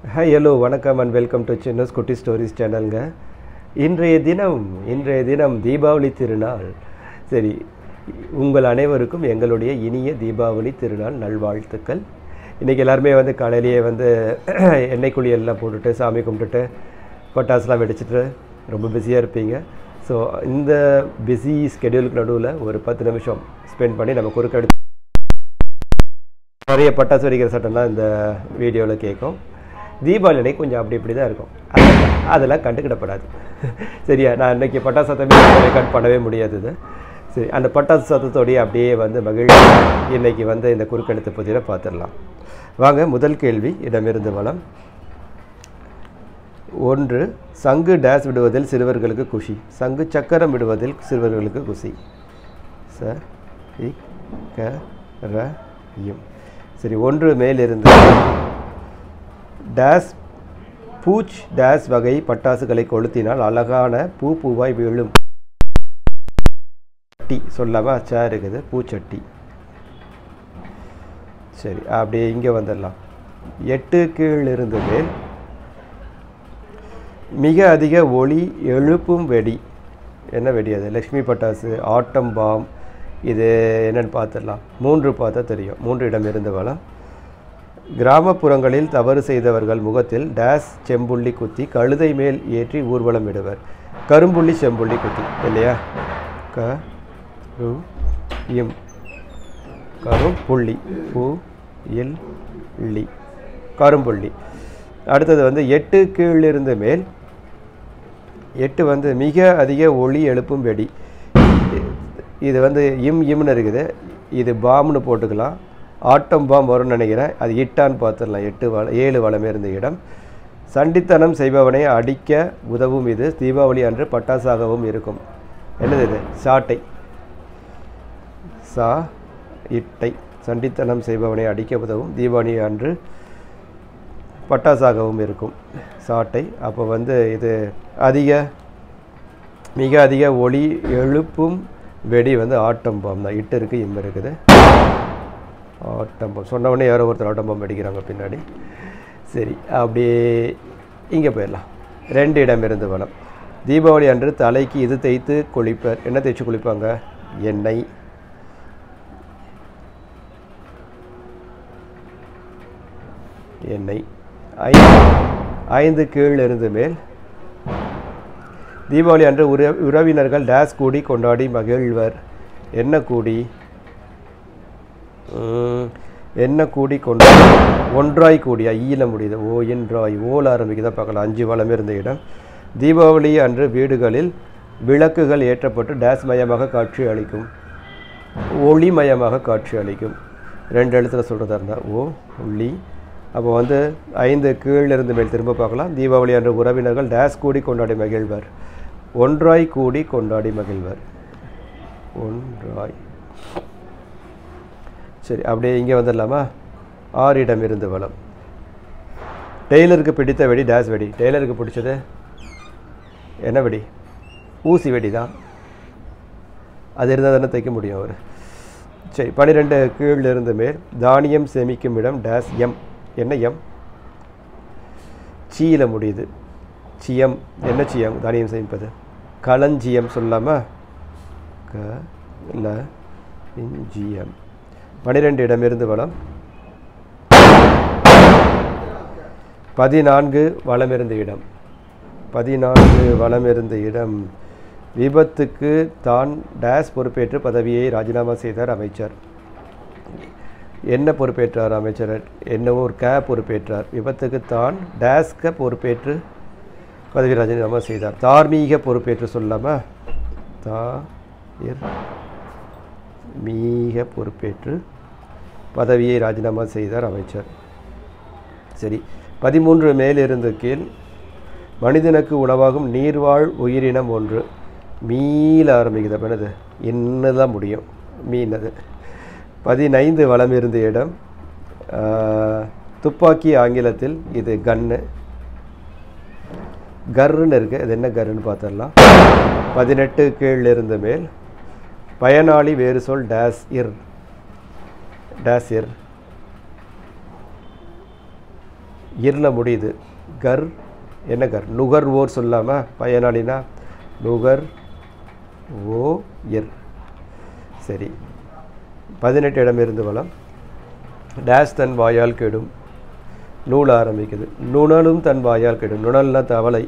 hi hello வணக்கம் and welcome to Chinna's Kutty stories சேனலுங்க இன்றைய தினம் இன்றைய தினம் தீபாவளி திருநாள் சரி உங்கள் அனைவருக்கும் எங்களுடைய இனிய தீபாவளி திருநாள் நல்வாழ்த்துக்கள் இன்றைக்கி எல்லாருமே வந்து காலையிலேயே வந்து எண்ணெய் குளியல்லாம் போட்டுட்டு சாமி கும்பிட்டுட்டு பட்டாசுலாம் வெடிச்சிட்டு ரொம்ப பிஸியாக இருப்பீங்க ஸோ இந்த பிஸி ஸ்கெடியூலுக்கு நடுவில் ஒரு பத்து நிமிஷம் ஸ்பெண்ட் பண்ணி நம்ம குறுக்கெடுத்து நிறைய பட்டாசு வெடிக்கிற சட்டம்லாம் இந்த வீடியோவில் கேட்கும் தீபாவளி அன்னைக்கு கொஞ்சம் அப்படி இப்படி தான் இருக்கும் அதெல்லாம் அதெல்லாம் கண்டுக்கிடப்படாது சரியா நான் இன்னைக்கு பட்டாசு சத்தமே ரெக்கார்ட் பண்ணவே முடியாது இது சரி அந்த பட்டாசு சத்தத்தோடய அப்படியே வந்து மகிழ்ச்சி இன்னைக்கு வந்து இந்த குறுக்கெடுத்து பற்றியில் பார்த்துடலாம் வாங்க முதல் கேள்வி இடமிருந்து வளம் ஒன்று சங்கு டேஸ் விடுவதில் சிறுவர்களுக்கு குஷி சங்கு சக்கரம் விடுவதில் சிறுவர்களுக்கு குஷி ச இ க ர இம் சரி ஒன்று மேலிருந்து டேஸ் பூச் டேஸ் வகை பட்டாசுகளை கொளுத்தினால் அழகான பூ பூவாய் விழும் சட்டி சொல்லாம அச்சா இருக்குது பூச்சட்டி சரி அப்படியே இங்கே வந்துடலாம் எட்டு கீழ் இருந்து மேல் மிக அதிக ஒளி எழுப்பும் வெடி என்ன வெடி அது லக்ஷ்மி பட்டாசு ஆட்டம் பாம் இது என்னன்னு பார்த்துடலாம் மூன்று பார்த்தா தெரியும் மூன்று இடம் இருந்து வளம் கிராமப்புறங்களில் தவறு செய்தவர்கள் முகத்தில் டேஸ் செம்புள்ளி குத்தி கழுதை மேல் ஏற்றி ஊர்வலம் விடுவர் கரும்புள்ளி செம்புள்ளி குத்தி இல்லையா க ரு இம் கரும் புள்ளி பூ இல் லி கரும்புள்ளி அடுத்தது வந்து எட்டு கீழிருந்து மேல் எட்டு வந்து மிக அதிக ஒளி எழுப்பும் வெடி இது வந்து இம் இம்னு இருக்குது இது பாம்னு போட்டுக்கலாம் ஆட்டம் பாம் வரும்னு நினைக்கிறேன் அது இட்டான்னு பார்த்துடலாம் எட்டு வள ஏழு வளம் இருந்த இடம் சண்டித்தனம் செய்பவனை அடிக்க உதவும் இது தீபாவளி அன்று பட்டாசாகவும் இருக்கும் என்னது இது சாட்டை சா இட்டை சண்டித்தனம் செய்பவனை அடிக்க உதவும் தீபாவளி அன்று பட்டாசாகவும் இருக்கும் சாட்டை அப்போ வந்து இது அதிக மிக அதிக ஒளி எழுப்பும் வெடி வந்து ஆட்டம் பாம் தான் இட்டு இருக்குது இம்ம இருக்குது ஆட்டம் பாம் சொன்ன உடனே யாரோ ஒருத்தர் ஆட்டம் பாம் அடிக்கிறாங்க பின்னாடி சரி அப்படியே இங்கே போயிடலாம் ரெண்டு இடம் இருந்து வளம் தீபாவளி அன்று தலைக்கு இது தேய்த்து குளிப்பர் என்ன தேய்ச்சி குளிப்பாங்க எண்ணெய் எண்ணெய் ஐந்து ஐந்து கீழ் இருந்து மேல் தீபாவளி அன்று உற உறவினர்கள் டேஸ் கூடி கொண்டாடி மகிழ்வர் என்ன கூடி உம், என்ன கூடி கொண்டாடி ஒன்றாய் கூடி ஐயில முடியுது ஓ என்றாய் ஓல ஆரம்பிக்குதா பார்க்கலாம் அஞ்சு வளம் இருந்த இடம் தீபாவளி அன்று வீடுகளில் விளக்குகள் ஏற்றப்பட்டு டேஸ் மயமாக காட்சி அளிக்கும் ஒளிமயமாக காட்சி அளிக்கும் ரெண்டு எழுத்துல சொல்கிறதா இருந்தால் ஓ ஒளி அப்போ வந்து ஐந்து கீழிருந்து மேல் திரும்ப பார்க்கலாம் தீபாவளி அன்று உறவினர்கள் டேஸ் கூடி கொண்டாடி மகிழ்வர் ஒன்றாய் கூடி கொண்டாடி மகிழ்வர் ஒன்றாய் சரி அப்படியே இங்கே வந்துடலாமா ஆறிடம் இருந்து வளம் டெய்லருக்கு பிடித்த வெடி டேஸ் வெடி டெய்லருக்கு பிடிச்சது என்ன வெடி ஊசி வெடி தான் அது இருந்தால் தானே தைக்க முடியும் அவர் சரி பன்னிரெண்டு கீழ் இருந்து மேல் தானியம் சேமிக்கும் இடம் டேஸ் எம் என்ன எம் சீல முடியுது சியம் என்ன சியம் தானியம் சேமிப்பது களஞ்சியம் சொல்லாமா க ல ஜியம் பனிரெண்டு இடமிருந்து வளம் பதினான்கு வளமிருந்த இடம் பதினான்கு வளமிருந்த இடம் விபத்துக்கு தான் டேஸ் பொறுப்பேற்று பதவியை ராஜினாமா செய்தார் அமைச்சர் என்ன பொறுப்பேற்றார் அமைச்சர் என்னவோ ஒரு கே பொறுப்பேற்றார் விபத்துக்கு தான் டேஸ்க பொறுப்பேற்று பதவி ராஜினாமா செய்தார் தார்மீக பொறுப்பேற்று சொல்லாம தா இர் மீக பொறுப்பேற்று பதவியை ராஜினாமா செய்தார் அமைச்சர் சரி பதிமூன்று மேலிருந்து கீழ் மனிதனுக்கு உணவாகும் நீர்வாழ் உயிரினம் ஒன்று மீள ஆரம்பிக்குது அப்ப என்னது என்னதான் முடியும் மீன் அது பதினைந்து வளம் இருந்த இடம் ஆஹ், துப்பாக்கி ஆங்கிலத்தில் இது கன்னு கர்ன்னு இருக்கு அது என்ன கர்ன்னு பார்த்துடலாம் பதினெட்டு கீழ் இருந்து மேல் பயனாளி வேறு சொல் டேஸ் இர் டேஸ் இர் இரில் முடியுது கர் என்ன கர் நுகர்வோர் சொல்லாமல் பயனாளினா நுகர் ஓ இர் சரி பதினெட்டு இடம் இருந்து வளம் டேஸ் தன் வாயால் கெடும் நூல் ஆரம்பிக்குது நுணலும் தன் வாயால் கெடும் நுணல்னா தவளை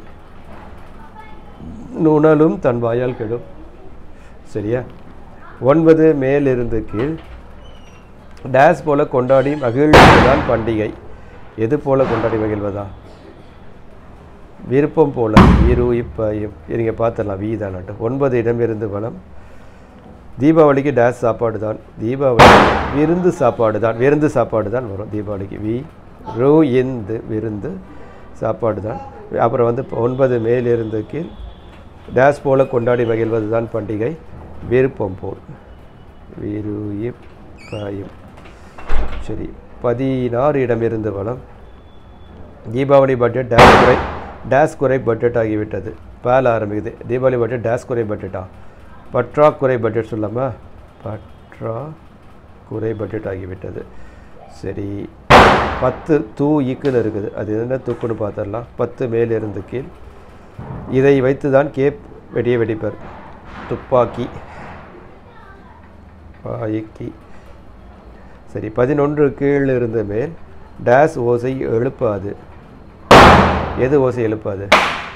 நுணலும் தன் வாயால் கெடும் சரியா ஒன்பது மேலிருந்து கீழ் டேஸ் போல கொண்டாடி மகிழ்வதுதான் பண்டிகை எது போல கொண்டாடி மகிழ்வதா விருப்பம் போல இரு இப்ப நீங்கள் பார்த்துடலாம் வீ தானாட்டும் ஒன்பது இடம் இருந்து வளம் தீபாவளிக்கு டேஸ் சாப்பாடு தான் தீபாவளி விருந்து சாப்பாடு தான் விருந்து சாப்பாடு தான் வரும் தீபாவளிக்கு வி ரூ இந்து விருந்து சாப்பாடு தான் அப்புறம் வந்து ஒன்பது மேலிருந்து கீழ் டேஸ் போல கொண்டாடி மகிழ்வது தான் பண்டிகை விருப்பம் போல் விரு இப்பாயும் சரி பதினாறு இடமிருந்து வளம் தீபாவளி பட்ஜெட் டேஸ் குறை டேஸ் குறை பட்ஜெட் ஆகிவிட்டது பேல ஆரம்பிக்குது தீபாவளி பட்ஜெட் டேஸ் குறை பட்ஜெட்டா பற்றாக்குறை பட்ஜெட் சொல்லாமா பற்றா குறை பட்ஜெட் ஆகிவிட்டது சரி பத்து தூ இக்குன்னு இருக்குது அது என்ன தூக்குன்னு பார்த்துடலாம் பத்து மேலிருந்து கீழ் இதை வைத்து தான் கேப் வெடிய வெடிப்பர் துப்பாக்கி பாய்க்கி சரி பதினொன்று கீழ் இருந்து மேல் டேஸ் ஓசை எழுப்பாது எது ஓசை எழுப்பாது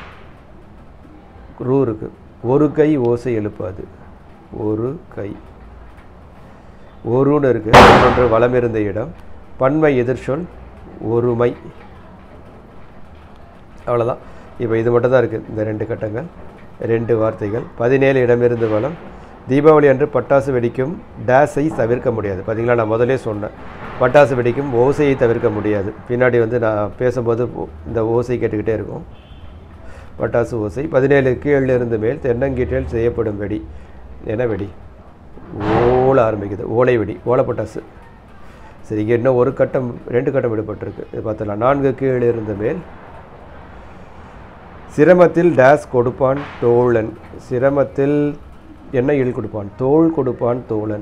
ரூ இருக்கு ஒரு கை ஓசை எழுப்பாது ஒரு கை ஒருன்னு இருக்கு இன்னொன்று வளம் இருந்த இடம் பன்மை எதிர்ச்சொல் ஒருமை அவ்வளோதான் இப்போ இது மட்டும் தான் இருக்குது இந்த ரெண்டு கட்டங்கள் ரெண்டு வார்த்தைகள் பதினேழு இடமிருந்து வளம் தீபாவளி அன்று பட்டாசு வெடிக்கும் டேஸை தவிர்க்க முடியாது பார்த்தீங்களா நான் முதலே சொன்னேன் பட்டாசு வெடிக்கும் ஓசையை தவிர்க்க முடியாது பின்னாடி வந்து நான் பேசும்போது இந்த ஓசை கேட்டுக்கிட்டே இருக்கும் பட்டாசு ஓசை பதினேழு கீழ் இருந்து மேல் தென்னங்கீட்டில் செய்யப்படும் வெடி என்ன வெடி ஓல ஆரம்பிக்குது ஓலை வெடி ஓலை பட்டாசு சரி இங்கே இன்னும் ஒரு கட்டம் ரெண்டு கட்டம் விடுபட்டிருக்கு இது பார்த்துலாம் நான்கு கீழ் இருந்த மேல் சிரமத்தில் டேஸ் கொடுப்பான் தோழன் சிரமத்தில் என்ன இல் கொடுப்பான் தோள் கொடுப்பான் தோழன்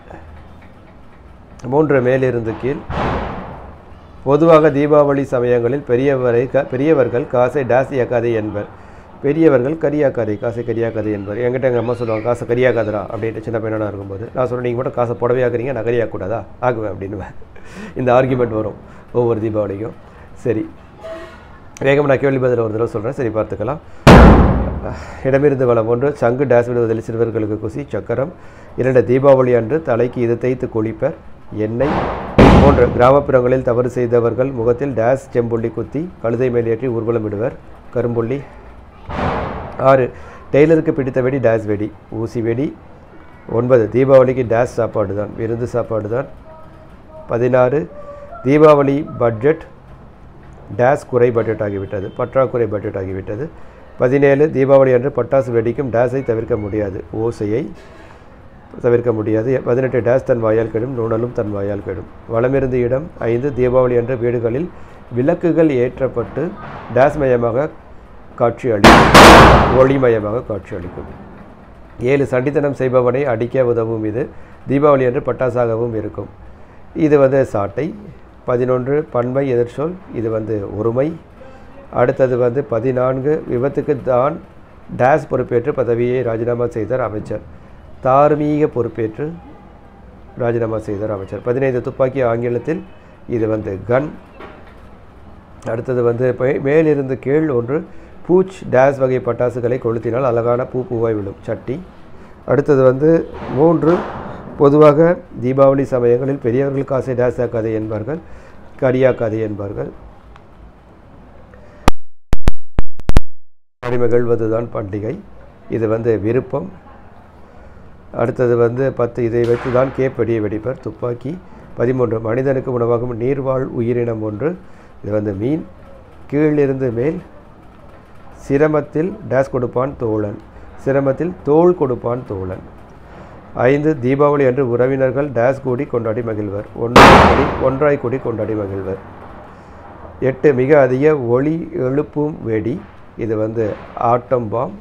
மூன்று மேலிருந்து கீழ் பொதுவாக தீபாவளி சமயங்களில் பெரியவரை க பெரியவர்கள் காசை டேஸ் இயக்காதே என்பர் பெரியவர்கள் கரியாக்காதே காசை கரியாக்காதே என்பர் என்கிட்ட எங்கள் அம்மா சொல்லுவாங்க காசை கரியாக்காதரா அப்படின்ட்டு சின்ன பையனாக இருக்கும்போது நான் சொல்கிறேன் நீங்கள் மட்டும் காசை புடவை ஆக்குறீங்க நான் கரியாக்கூடாதா ஆக்குவேன் அப்படின்னுவேன் இந்த ஆர்குமெண்ட் வரும் ஒவ்வொரு தீபாவளிக்கும் சரி வேகம் நான் கேள்வி பதில் ஒரு தடவை சொல்கிறேன் சரி பார்த்துக்கலாம் இடமிருந்து வளம் ஒன்று சங்கு டேஸ் விடுவதில் சிறுவர்களுக்கு குசி சக்கரம் இரண்டு தீபாவளி அன்று தலைக்கு இது தேய்த்து குளிப்பர் எண்ணெய் மூன்று கிராமப்புறங்களில் தவறு செய்தவர்கள் முகத்தில் டேஸ் செம்புள்ளி குத்தி கழுதை மேல் ஏற்றி ஊர்வலம் விடுவர் கரும்புள்ளி ஆறு டெய்லருக்கு பிடித்த வெடி டேஸ் வெடி ஊசி வெடி ஒன்பது தீபாவளிக்கு டேஸ் சாப்பாடு தான் விருந்து சாப்பாடு தான் பதினாறு தீபாவளி பட்ஜெட் டேஸ் குறை பட்ஜெட் ஆகிவிட்டது பற்றாக்குறை பட்ஜெட் ஆகிவிட்டது பதினேழு தீபாவளி அன்று பட்டாசு வெடிக்கும் டேஸை தவிர்க்க முடியாது ஓசையை தவிர்க்க முடியாது பதினெட்டு டேஸ் தன் வாயால் கெடும் நூனலும் தன் வாயால் கெடும் வளமிருந்து இடம் ஐந்து தீபாவளி அன்று வீடுகளில் விளக்குகள் ஏற்றப்பட்டு டேஸ் மயமாக காட்சி அளிக்கும் ஒளிமயமாக காட்சி அளிக்கும் ஏழு சண்டித்தனம் செய்பவனை அடிக்க உதவும் இது தீபாவளி அன்று பட்டாசாகவும் இருக்கும் இது வந்து சாட்டை பதினொன்று பன்மை எதிர்ச்சொல் இது வந்து ஒருமை அடுத்தது வந்து பதினான்கு விபத்துக்கு தான் டேஸ் பொறுப்பேற்று பதவியை ராஜினாமா செய்தார் அமைச்சர் தார்மீக பொறுப்பேற்று ராஜினாமா செய்தார் அமைச்சர் பதினைந்து துப்பாக்கி ஆங்கிலத்தில் இது வந்து கன் அடுத்தது வந்து பே- மேலிருந்து கீழ் ஒன்று பூச் டேஸ் வகை பட்டாசுகளை கொளுத்தினால் அழகான பூ பூவாய் விழும் சட்டி அடுத்தது வந்து மூன்று பொதுவாக தீபாவளி சமயங்களில் பெரியவர்கள் காசை டேஸ் ஆக்காதே என்பார்கள் கரியாக்காதே என்பார்கள் மகிழ்வது தான் பண்டிகை இது வந்து விருப்பம் அடுத்தது வந்து பத்து இதை வைத்து தான் கேப் வெடியை வெடிப்பர் துப்பாக்கி பதிமூன்று மனிதனுக்கு உணவாகும் நீர்வாழ் உயிரினம் ஒன்று இது வந்து மீன் கீழிருந்து மேல் சிரமத்தில் டேஸ் கொடுப்பான் தோழன் சிரமத்தில் தோள் கொடுப்பான் தோழன் ஐந்து தீபாவளி அன்று உறவினர்கள் டேஸ் கூடி கொண்டாடி மகிழ்வர் ஒன்றாய் கூடி ஒன்றாய் கூடி கொண்டாடி மகிழ்வர் எட்டு மிக அதிக ஒளி எழுப்பும் வெடி இது வந்து ஆட்டம் பாம்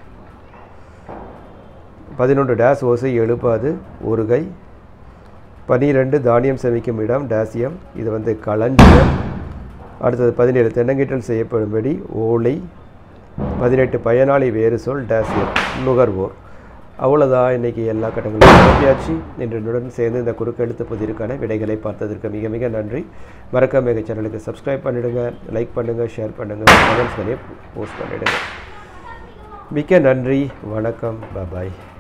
பதினொன்று டேஸ் ஓசை எழுப்பாது ஒரு கை பனிரெண்டு தானியம் சேமிக்கும் இடம் டேசியம் இது வந்து களஞ்சியம் அடுத்தது பதினேழு தென்னங்கீற்றல் செய்யப்படும்படி ஓலை பதினெட்டு பயனாளி வேறு சொல் டேசியர் நுகர்வோர் அவ்வளோதான் இன்றைக்கி எல்லா கட்டங்களும் நிரப்பியாச்சு இன்றையுடன் சேர்ந்து இந்த குறுக்கெழுத்து புதிருக்கான விடைகளை பார்த்ததற்கு மிக மிக நன்றி மறக்காம எங்கள் சேனலுக்கு சப்ஸ்கிரைப் பண்ணிவிடுங்க லைக் பண்ணுங்கள் ஷேர் பண்ணுங்கள் கமெண்ட்ஸ்களையும் போஸ்ட் பண்ணிவிடுங்க மிக்க நன்றி வணக்கம் பாய்